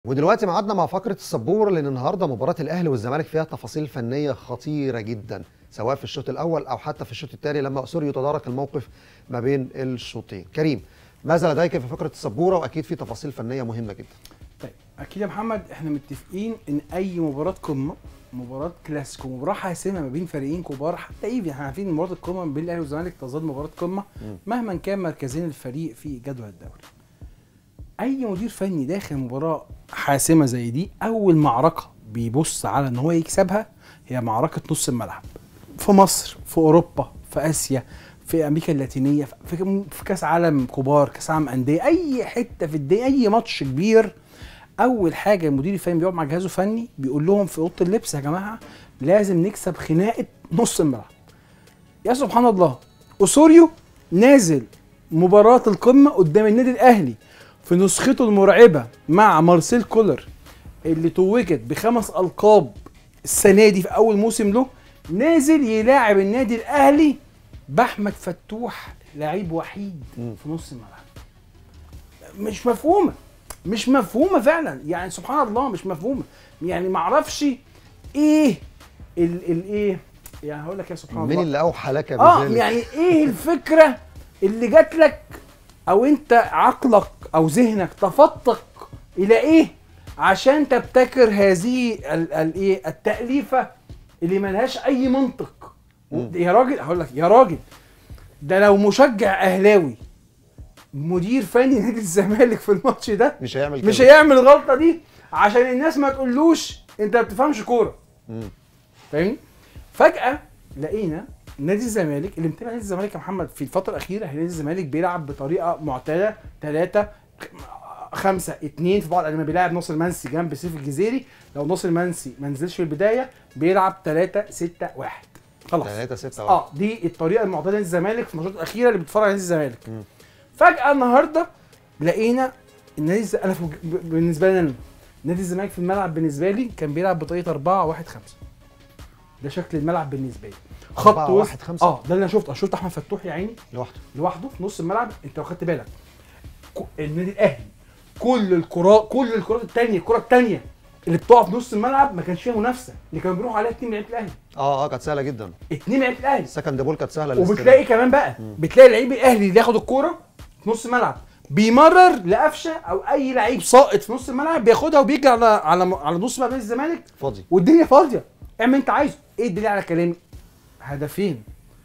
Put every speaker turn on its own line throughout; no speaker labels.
ودلوقتي ميعادنا مع فقره السبور لان النهارده مباراه الاهلي والزمالك فيها تفاصيل فنيه خطيره جدا سواء في الشوط الاول او حتى في الشوط الثاني لما اسوريو تدارك الموقف ما بين الشوطين كريم ماذا لديك في فقره السبوره واكيد في تفاصيل فنيه مهمه جدا
طيب اكيد يا محمد احنا متفقين ان اي مباراه قمه مباراه كلاسيكو مباراه حاسمه ما بين فريقين كبار حتى ايه احنا عارفين مباراه القمه ما بين الاهلي والزمالك تظل مباراه قمه
مم.
مهما كان مركزين الفريق في جدول الدوري اي مدير فني داخل مباراه حاسمه زي دي اول معركه بيبص على ان هو يكسبها هي معركه نص الملعب في مصر في اوروبا في اسيا في امريكا اللاتينيه في, في كاس عالم كبار كاس عالم انديه اي حته في الدنيا اي ماتش كبير اول حاجه المدير الفني بيقعد مع جهازه الفني بيقول لهم في اوضه اللبس يا جماعه لازم نكسب خناقه نص الملعب يا سبحان الله اسوريو نازل مباراه القمه قدام النادي الاهلي في نسخته المرعبه مع مارسيل كولر اللي توجت بخمس القاب السنه دي في اول موسم له نازل يلاعب النادي الاهلي باحمد فتوح لعيب وحيد
مم.
في نص الملعب مش مفهومه مش مفهومه فعلا يعني سبحان الله مش مفهومه يعني معرفش ايه ال الايه يعني هقول لك يا سبحان
مين
الله
اللي اوحى لك
اه
بذلك
يعني ايه الفكره اللي جات لك او انت عقلك او ذهنك تفتق الى ايه عشان تبتكر هذه ال- الايه التاليفه اللي ملهاش اي منطق
مم.
يا راجل هقول لك يا راجل ده لو مشجع اهلاوي مدير فني نادي الزمالك في الماتش ده
مش هيعمل كده
مش هيعمل الغلطه دي عشان الناس ما تقولوش انت ما بتفهمش كوره
مم.
فاهمني؟ فجأة لقينا نادي الزمالك اللي متابع نادي الزمالك يا محمد في الفترة الأخيرة نادي الزمالك بيلعب بطريقة معتادة 3 5 2 في بعض لما بيلعب ناصر منسي جنب سيف الجزيري لو ناصر منسي ما نزلش في البداية بيلعب 3 6 1 خلاص
3 6
اه دي الطريقة المعتادة لنادي الزمالك في الماتشات الأخيرة اللي بتتفرج على نادي الزمالك
مم.
فجأة النهاردة لقينا النادي الز... انا في... ب- بالنسبة لي انا نادي الزمالك في الملعب بالنسبة لي كان بيلعب بطريقة 4 1 5 ده شكل الملعب بالنسبة لي خط
4
وسط
1 5
اه ده اللي انا شفته شفت احمد فتوح يا عيني
لوحده
لوحده في نص الملعب انت لو خدت بالك ك- النادي الاهلي كل الكرات كل الكرات الثانيه الكره الثانيه اللي بتقع في نص الملعب ما كانش فيها منافسه اللي كانوا بيروحوا عليها اثنين لعيبه الاهلي
اه اه كانت سهله جدا
اثنين لعيبه الاهلي
السكند بول كانت سهله للاستلام.
وبتلاقي كمان بقى بتلاقي لعيب الاهلي اللي ياخد الكوره في نص الملعب بيمرر لقفشه او اي لعيب ساقط في نص الملعب بياخدها وبيجي على على على نص ملعب نادي الزمالك
فاضي
والدنيا فاضيه اعمل انت عايزه ايه الدليل على كلامي هدفين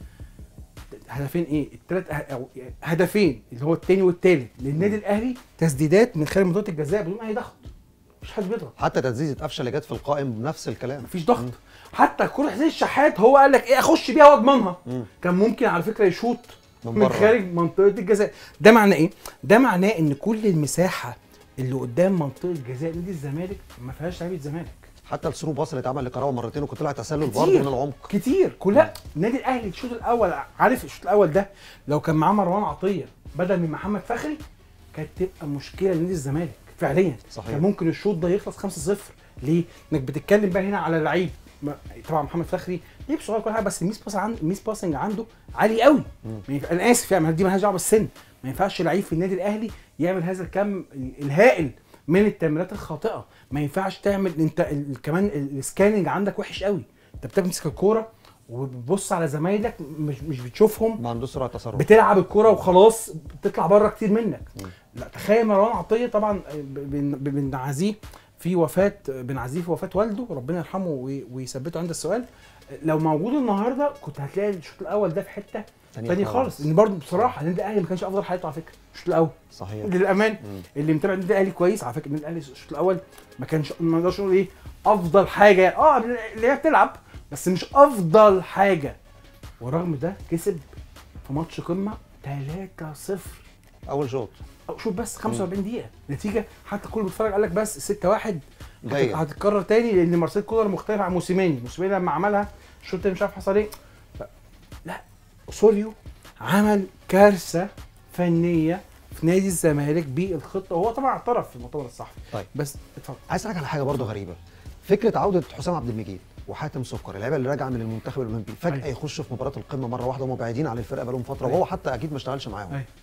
هدفين ايه الثلاث او هدفين اللي هو الثاني والثالث للنادي الاهلي تسديدات من خارج منطقه الجزاء بدون اي ضغط مش حد بيضغط
حتى تسديده قفشه اللي جت في القائم بنفس الكلام
مفيش ضغط حتى كرة حسين الشحات هو قال لك ايه اخش بيها واضمنها
مم.
كان ممكن على فكره يشوط
من
من,
بره.
خارج منطقه الجزاء ده معناه ايه ده معناه ان كل المساحه اللي قدام منطقه جزاء نادي الزمالك ما فيهاش لعيبه زمالك
حتى الثرو باص اللي اتعمل لكراوي مرتين وكنت طلع تسلل
كتير.
برضه من العمق
كتير كلها النادي الاهلي الشوط الاول عارف الشوط الاول ده لو كان معاه مروان عطيه بدل من محمد فخري كانت تبقى مشكله لنادي الزمالك فعليا
صحيح.
كان ممكن الشوط ده يخلص 5-0 ليه؟ انك بتتكلم بقى هنا على لعيب ما- طبعا محمد فخري لعيب صغير كل حاجه بس الميس باس عنده الميس باسنج عنده عالي قوي ما ينفع- انا اسف يعني دي مالهاش دعوه بالسن ما ينفعش لعيب في النادي الاهلي يعمل هذا الكم الهائل من التمريرات الخاطئه ما ينفعش تعمل انت ال- كمان ال- السكاننج عندك وحش قوي انت بتمسك الكوره وبتبص على زمايلك مش مش بتشوفهم
ما عندوش سرعه تصرف
بتلعب الكوره وخلاص بتطلع بره كتير منك لا تخيل مروان عطيه طبعا بن- بنعزيه في وفاه بنعزيه في وفاه والده ربنا يرحمه وي- ويثبته عند السؤال لو موجود النهارده كنت هتلاقي الشوط الاول ده في حته
تانية
تاني
خالص.
خالص لان برضه بصراحه النادي الاهلي ما كانش افضل حالته على فكره الشوط الاول
صحيح
للامان
مم.
اللي متابع النادي الاهلي كويس على فكره النادي الاهلي الشوط الاول ما كانش ما نقدرش نقول ايه افضل حاجه اه اللي هي بتلعب بس مش افضل حاجه ورغم ده كسب في ماتش قمه 3-0
اول شوط
أو شوف بس 45 دقيقه نتيجه حتى كل بيتفرج قال لك بس 6 1
جاية.
هتتكرر تاني لان مارسيل كولر مختلف عن موسيماني موسيماني لما عملها الشوط التاني مش عارف حصل ايه ف... لا سوريو عمل كارثه فنيه في نادي الزمالك بالخطه وهو طبعا اعترف في المؤتمر الصحفي
طيب
بس اتفضل
عايز اسالك على حاجه برضه غريبه فكره عوده حسام عبد المجيد وحاتم سكر اللعيبه اللي راجعه من المنتخب الاولمبي فجاه
أيوة.
يخشوا في مباراه القمه مره واحده وهم بعيدين عن الفرقه بقالهم فتره
أيوة.
وهو حتى اكيد ما اشتغلش معاهم
أيوة.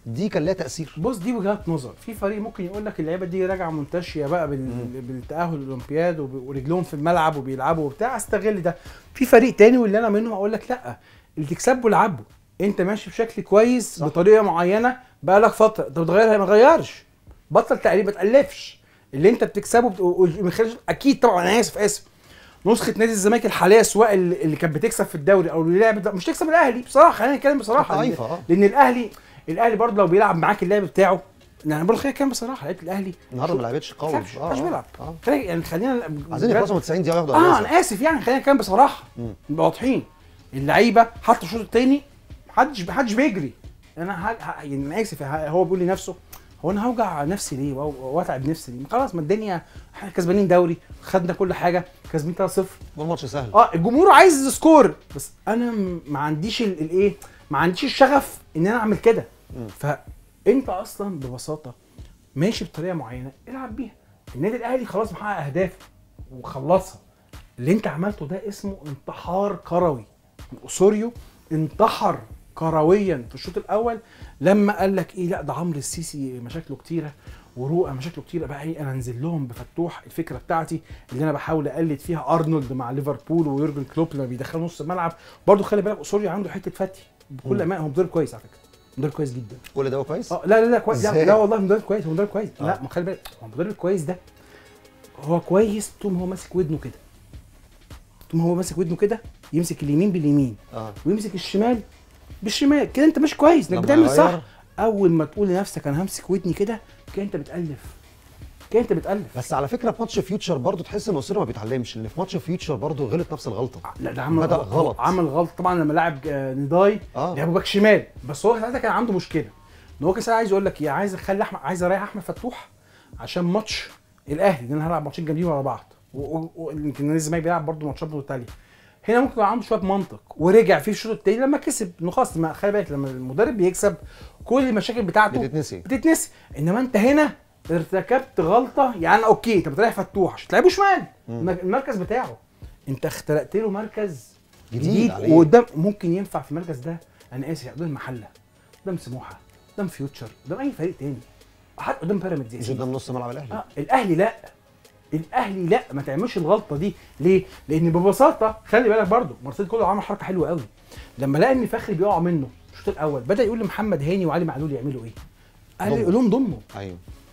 دي كان لها تاثير
بص دي وجهات نظر في فريق ممكن يقول لك اللعيبه دي راجعه منتشيه بقى بال... بالتاهل الاولمبياد وب... ورجلهم في الملعب وبيلعبوا وبتاع استغل ده في فريق تاني واللي انا منهم اقول لك لا اللي تكسبه العبه انت ماشي بشكل كويس
صح.
بطريقه معينه بقى لك فتره انت بتغيرها ما تغيرش بطل تقريبا ما تالفش اللي انت بتكسبه بت... و- من خلال اكيد طبعا انا اسف اسف نسخه نادي الزمالك الحاليه سواء اللي اللي كانت بتكسب في الدوري او اللي لعبت مش تكسب الاهلي بصراحه خلينا نتكلم بصراحه
ضعيفة، اه.
لان الاهلي الاهلي برضه لو بيلعب معاك اللعب بتاعه يعني برضه خلينا نتكلم بصراحه لعيبه الاهلي
النهارده ما لعبتش قوي
ما مش بيلعب
اه
خلينا يعني خلينا
عايزين يخلصوا 90 دقيقه وياخدوا
اه
أجازة.
انا اسف يعني خلينا نتكلم بصراحه
مم.
نبقى واضحين اللعيبه حتى الشوط الثاني محدش محدش بيجري انا ه... ه... يعني انا اسف ه- هو بيقول لنفسه هو انا هوجع نفسي ليه وأو- واتعب نفسي ليه؟ خلاص ما الدنيا احنا كسبانين دوري خدنا كل حاجه كسبانين 3-0
والماتش سهل
اه الجمهور عايز سكور بس انا م- ما عنديش ال- الايه ما عنديش الشغف ان انا اعمل كده
مم.
فانت اصلا ببساطه ماشي بطريقه معينه العب بيها النادي الاهلي خلاص محقق اهدافه وخلصها اللي انت عملته ده اسمه انتحار كروي اوسوريو انتحر كرويا في الشوط الاول لما قال لك ايه لا ده عمرو السيسي مشاكله كتيره ورؤى مشاكله كتيره بقى ايه انا انزل لهم بفتوح الفكره بتاعتي اللي انا بحاول اقلد فيها ارنولد مع ليفربول ويورجن كلوب لما بيدخلوا نص الملعب برضه خلي بالك اوسوريو عنده حته فتي بكل
مم.
امانه هو مدرب كويس على فكره مدرب كويس جدا
كل ده هو كويس
اه لا لا لا كويس لا,
إزاي؟
لا والله مدرب كويس هو مدرب كويس
آه.
لا ما خلي بالك هو المدرب الكويس ده هو كويس طول ما هو ماسك ودنه كده طول ما هو ماسك ودنه كده يمسك اليمين باليمين
اه
ويمسك الشمال بالشمال كده انت ماشي كويس انك
لما
بتعمل
يغير؟
صح اول ما تقول لنفسك انا همسك ودني كده كده انت بتالف كده انت بتالف
بس على فكره في ماتش فيوتشر برضه تحس ان اوسيرو ما بيتعلمش لان في ماتش فيوتشر برضه غلط نفس الغلطه
لا ده عمل
بدأ
غلط
غلط.
عمل غلط طبعا لما لعب آه، نداي
اه
لعبه باك شمال بس هو ساعتها كان عنده مشكله ان هو كان ساعتها عايز يقول لك يا عايز اخلي احمد عايز اريح احمد فتوح عشان ماتش الاهلي لان انا هلعب ماتشين جامدين ورا بعض و- و- ويمكن نادي الزمالك بيلعب برضه ماتشات متتاليه هنا ممكن يبقى عنده شويه منطق ورجع فيه الشوط التاني لما كسب انه خلاص ما خلي بالك لما المدرب بيكسب كل المشاكل بتاعته
بتتنسي
بتتنسي انما انت هنا ارتكبت غلطه يعني اوكي انت بتريح فتوح عشان تلعبه شمال
مم.
المركز بتاعه انت اخترقت له مركز
جديد
جديد
عليه.
وقدام ممكن ينفع في المركز ده انا اسف قدام المحله قدام سموحه قدام فيوتشر قدام اي فريق تاني حتى قدام بيراميدز يا
مش
سيدي.
قدام نص ملعب الاهلي
اه الاهلي لا الاهلي لا ما تعملش الغلطه دي ليه؟ لان ببساطه خلي بالك برضو مارسيل كولر عمل حركه حلوه قوي لما لقى ان فخري بيقع منه الشوط الاول بدا يقول لمحمد هاني وعلي معلول يعملوا ايه؟ قال
ضمه.
قال لهم ضموا
ايوه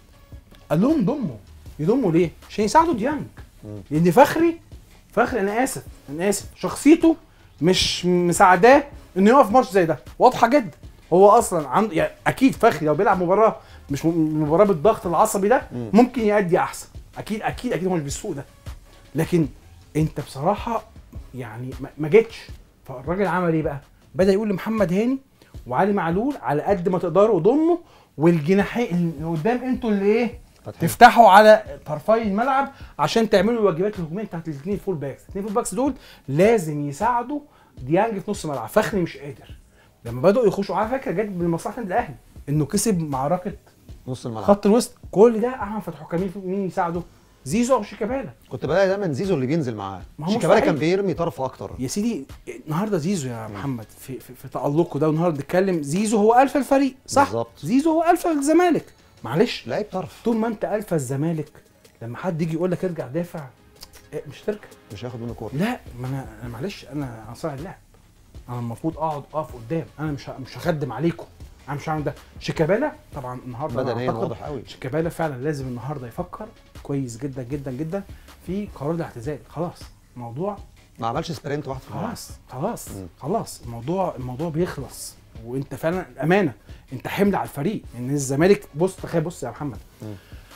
قال لهم ضموا يضموا ليه؟ عشان يساعدوا ديانج
مم.
لان فخري فخري انا اسف انا اسف شخصيته مش مساعداه انه يقف ماتش زي ده واضحه جدا هو اصلا عنده يعني اكيد فخري لو بيلعب مباراه مش م- مباراه بالضغط العصبي ده
مم.
ممكن يأدي احسن اكيد اكيد اكيد هو مش بالسوق ده لكن انت بصراحه يعني ما- ما جيتش فالراجل عمل ايه بقى؟ بدا يقول لمحمد هاني وعلي معلول على قد ما تقدروا ضموا والجناحين اللي قدام انتوا اللي ايه؟
فتحي
تفتحوا على طرفي الملعب عشان تعملوا الواجبات الهجوميه بتاعت الاثنين فول باكس، الاثنين فول باكس دول لازم يساعدوا ديانج في نص الملعب، فخري مش قادر. لما بدأوا يخشوا على فكره جت بالمصلحه النادي الاهلي انه كسب معركه
نص الملعب
خط الوسط، كل ده احمد فتحي كان مين مين يساعده؟ زيزو او شيكابالا.
كنت بلاقي دايما زيزو اللي بينزل معاه
ما هو
شيكابالا
مستحيل.
كان بيرمي طرف اكتر
يا سيدي النهارده زيزو يا محمد في في, في تألقه ده والنهارده بنتكلم زيزو هو الفا الفريق صح؟
بالظبط.
زيزو هو الفا الزمالك معلش
لعيب طرف
طول ما انت الفا الزمالك لما حد يجي يقول لك ارجع دافع إيه، مش ترجع
مش هياخد منه كوره
لا ما انا انا معلش انا انا صانع اللعب انا المفروض اقعد اقف قدام انا مش ه- مش هخدم عليكم انا مش هعمل ده شيكابالا طبعا النهارده أنا
بدنيا
أعتقد
واضح قوي
شيكابالا فعلا لازم النهارده يفكر كويس جدا جدا جدا في قرار الاعتزال خلاص الموضوع
ما عملش سبرنت واحد في الملعب
خلاص خلاص
مم.
خلاص الموضوع الموضوع بيخلص وانت فعلا امانه انت حمل على الفريق ان الزمالك بص تخيل بص يا محمد
مم.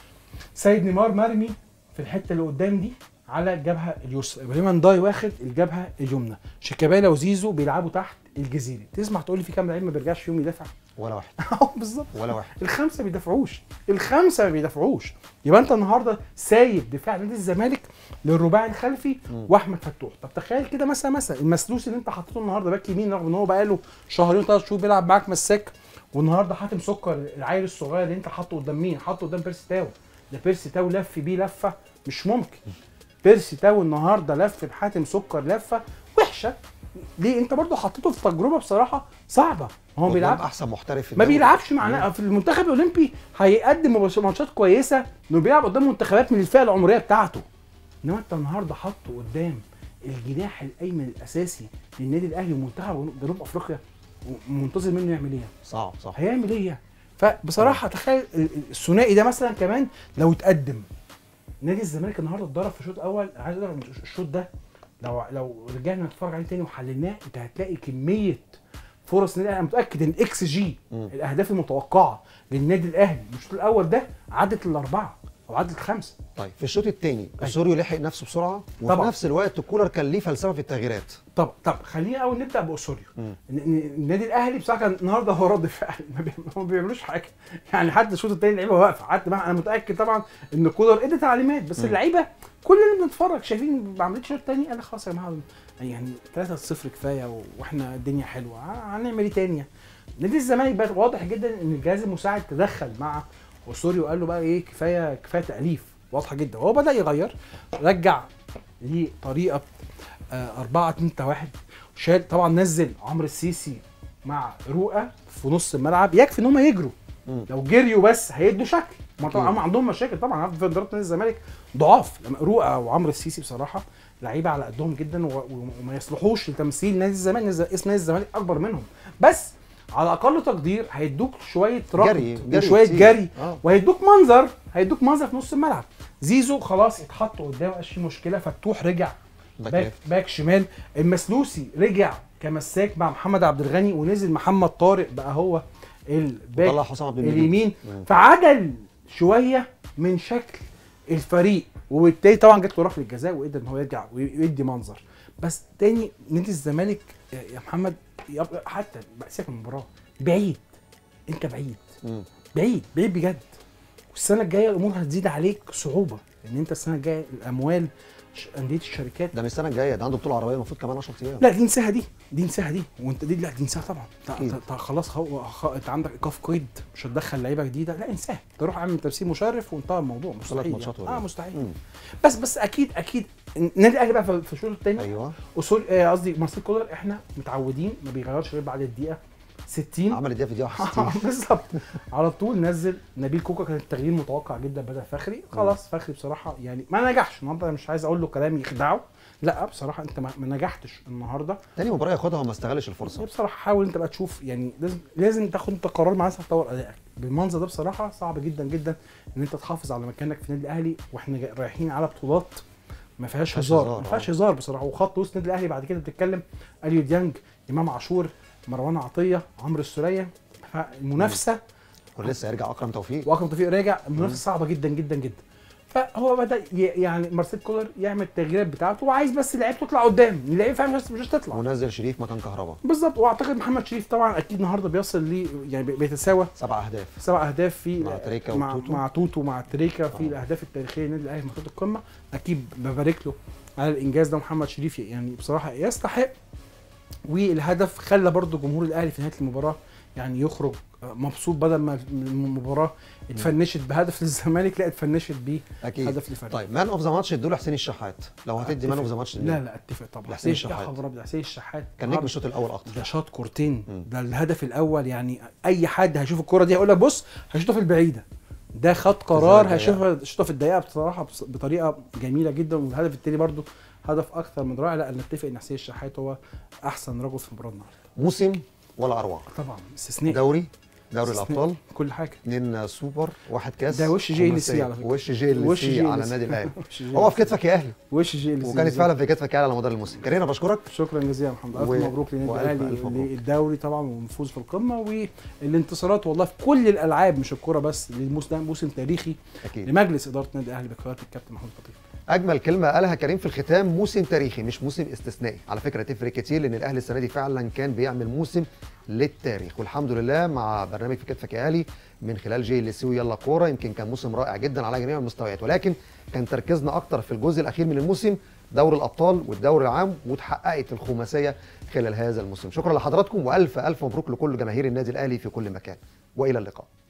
سيد نيمار مرمي في الحته اللي قدام دي على الجبهه اليسرى ابراهيم انداي واخد الجبهه اليمنى شيكابالا وزيزو بيلعبوا تحت الجزيري تسمع تقول لي في كام لعيب ما بيرجعش فيهم يدافع
ولا واحد
اه بالظبط
ولا واحد
الخمسه ما بيدافعوش الخمسه ما بيدافعوش يبقى انت النهارده سايب دفاع نادي الزمالك للرباعي الخلفي
مم.
واحمد فتوح طب تخيل كده مثلا مثلا المسلوس اللي انت حطيته النهارده باك يمين رغم ان هو بقاله شهرين ثلاث شهور بيلعب معاك مساك والنهارده حاتم سكر العيل الصغير اللي انت حاطه قدام مين؟ حاطه قدام بيرسي تاو ده بيرسي تاو لف بيه لفه مش ممكن بيرسي تاو النهارده لف بحاتم سكر لفه وحشه ليه انت برضو حطيته في تجربه بصراحه صعبه هو
قدام
بيلعب
احسن محترف في
ما
الدوري.
بيلعبش معانا في المنتخب الاولمبي هيقدم مباش- ماتشات كويسه انه بيلعب قدام منتخبات من الفئه العمريه بتاعته انما انت النهارده حاطه قدام الجناح الايمن الاساسي للنادي الاهلي ومنتخب جنوب افريقيا ومنتظر منه يعمل ايه؟
صعب صح
هيعمل ايه؟ فبصراحه تخيل ال- ال- الثنائي ده مثلا كمان لو اتقدم نادي الزمالك النهارده اتضرب في الشوط الاول عايز اقول لك إن الشوط ده لو لو رجعنا نتفرج عليه تاني وحللناه انت هتلاقي كميه فرص النادي الاهلي انا متاكد ان اكس جي
مم.
الاهداف المتوقعه للنادي الاهلي من الشوط الاول ده عدت الاربعه او عدت الخمسه
طيب في الشوط الثاني اسوريو لحق نفسه بسرعه وفي
طبعا.
نفس الوقت كولر كان ليه فلسفه في التغييرات
طب طب خلينا اول نبدا باوسوريو
مم.
إن- إن النادي الاهلي بصراحه كان النهارده هو رد فعل ما بي- ما بيعملوش حاجه يعني حتى الشوط الثاني اللعيبه واقفه حتى بقى انا متاكد طبعا ان كولر ادى تعليمات بس اللعيبه كلنا بنتفرج شايفين ما عملتش الشوط الثاني قال لك خلاص يا جماعه يعني 3 0 كفايه واحنا الدنيا حلوه ه- هنعمل ايه تاني نادي الزمالك بقى واضح جدا ان الجهاز المساعد تدخل مع اوسوريو وقال له بقى ايه كفايه كفايه تاليف واضحه جدا وهو بدا يغير رجع لطريقه 4 2 1 شال طبعا نزل عمرو السيسي مع رؤى في نص الملعب يكفي ان هم يجروا
مم.
لو جريوا بس هيدوا شكل ما طبعا
أكيد.
هم عندهم مشاكل طبعا عارف في اداره نادي الزمالك ضعاف لما رؤى وعمرو السيسي بصراحه لعيبه على قدهم جدا و- و- وما يصلحوش لتمثيل نادي الزمالك نادي- اسم نادي الزمالك اكبر منهم بس على اقل تقدير هيدوك شويه ركض
جري- جري
وشويه
كتير.
جري
آه.
وهيدوك منظر هيدوك منظر في نص الملعب زيزو خلاص اتحط قدامه مبقاش فيه مشكله فتوح رجع
باك
باك
ليفت.
باك شمال المسلوسي رجع كمساك مع محمد عبد الغني ونزل محمد طارق بقى هو الباك
وطلع حسام عبد المجيد
اليمين
مم.
فعدل شويه من شكل الفريق وبالتالي طبعا جات له ركله الجزاء وقدر ان هو يرجع ويدي منظر بس تاني نادي الزمالك يا يا محمد يب- حتى بقى سيبك من المباراه بعيد انت بعيد
مم.
بعيد بعيد بجد والسنه الجايه الامور هتزيد عليك صعوبه لان انت السنه الجايه الاموال ش- انديه الشركات
ده من السنه الجايه ده عنده بطوله عربيه المفروض كمان 10 ايام
لا دي نساها دي دي نساها دي وانت دي لا دي نساها طبعا انت-
أكيد.
انت خلاص خو... خ... انت عندك ايقاف قيد مش هتدخل لعيبه جديده لا انساها تروح اعمل تمثيل مشرف وانتهى الموضوع مستحيل
ماتشات
يعني.
ولا
اه
إيه؟
مستحيل
مم.
بس بس اكيد اكيد النادي الاهلي بقى في في الشوط الثاني
ايوه
اصول آه، قصدي مارسيل كولر احنا متعودين ما بيغيرش غير بعد الدقيقه 60
عمل الدقيقه في دقيقه 61
بالظبط على طول نزل نبيل كوكا كان التغيير متوقع جدا بدل فخري خلاص فخري بصراحه يعني ما نجحش النهارده أنا مش عايز اقول له كلام يخدعه لا بصراحه انت ما ما نجحتش النهارده
تاني مباراه ياخدها وما استغلش
هي
الفرصه
بصراحه حاول انت بقى تشوف يعني لازم لازم تاخد انت قرار مع نفسك تطور ادائك بالمنظر ده بصراحه صعب جدا جدا ان انت تحافظ على مكانك في النادي الاهلي واحنا جاي- رايحين على بطولات ما فيهاش
فيهاش
هزار
هزار،
ما
آه.
فيهاش هزار بصراحه وخط وسط النادي الاهلي بعد كده بتتكلم اليو ديانج امام عاشور مروان عطيه عمرو السوليه فالمنافسه
ولسه يرجع اكرم توفيق
واكرم توفيق راجع المنافسه صعبه جدا جدا جدا فهو بدا ي- يعني مارسيل كولر يعمل التغييرات بتاعته وعايز بس اللعيبه تطلع قدام اللعيبه فاهم مش مش هتطلع
ونزل شريف مكان كهربا
بالظبط واعتقد محمد شريف طبعا اكيد النهارده بيصل لي يعني بي- بيتساوى
سبع اهداف
سبع اهداف في
مع تريكا
مع
وتوتو.
مع توتو مع تريكا في
آه.
الاهداف التاريخيه للنادي الاهلي في منطقه القمه اكيد ببارك له على الانجاز ده محمد شريف يعني بصراحه يستحق والهدف خلى برضو جمهور الاهلي في نهايه المباراه يعني يخرج مبسوط بدل ما المباراه اتفنشت بهدف للزمالك لا اتفنشت
اكيد
بهدف للفريق
طيب مان اوف ذا ماتش ادوا لحسين الشحات لو هتدي مان اوف ذا ماتش
لا لا اتفق طبعا
لحسين
حسين- يا
الشحات.
خبر ابيض حسين الشحات
كان نجم الشوط الاول اكتر
ده شاط كورتين
مم.
ده الهدف الاول يعني اي حد هيشوف الكوره دي هيقول لك بص هشوطها في البعيده ده خد قرار
الدقيقة.
هيشوفها شوطها في الدقيقه بصراحه بص- بطريقه جميله جدا والهدف التاني برضو هدف اكثر من رائع لا نتفق ان حسين الشحات هو احسن رجل في المباراه النهارده
موسم ولا اروع
طبعا استثناء
دوري دوري
استثناء.
الابطال
كل حاجه
اثنين سوبر واحد كاس
ده وش جي ال سي
خماسية.
على فكرة.
وش جي ال
وش
سي
جي ال
على
سي.
النادي الاهلي
وش جي
هو
ال
في كتفك يا اهلي
وش جي ال سي
وكانت فعلا في كتفك يا اهلي على مدار الموسم كريم انا بشكرك
شكرا جزيلا يا محمد الف
و-
مبروك للنادي
وألف-
الاهلي
ألف مبروك.
للدوري طبعا والفوز في القمه والانتصارات والله في كل الالعاب مش الكوره بس الموسم ده موسم تاريخي
اكيد
لمجلس اداره النادي الاهلي بقياده الكابتن محمود خطيب
اجمل كلمه قالها كريم في الختام موسم تاريخي مش موسم استثنائي على فكره تفرق كتير لان الاهلي السنه دي فعلا كان بيعمل موسم للتاريخ والحمد لله مع برنامج في كتفك يا اهلي من خلال جي ال سي ويلا كوره يمكن كان موسم رائع جدا على جميع المستويات ولكن كان تركيزنا اكتر في الجزء الاخير من الموسم دوري الابطال والدوري العام واتحققت الخماسيه خلال هذا الموسم شكرا لحضراتكم والف الف مبروك لكل جماهير النادي الاهلي في كل مكان والى اللقاء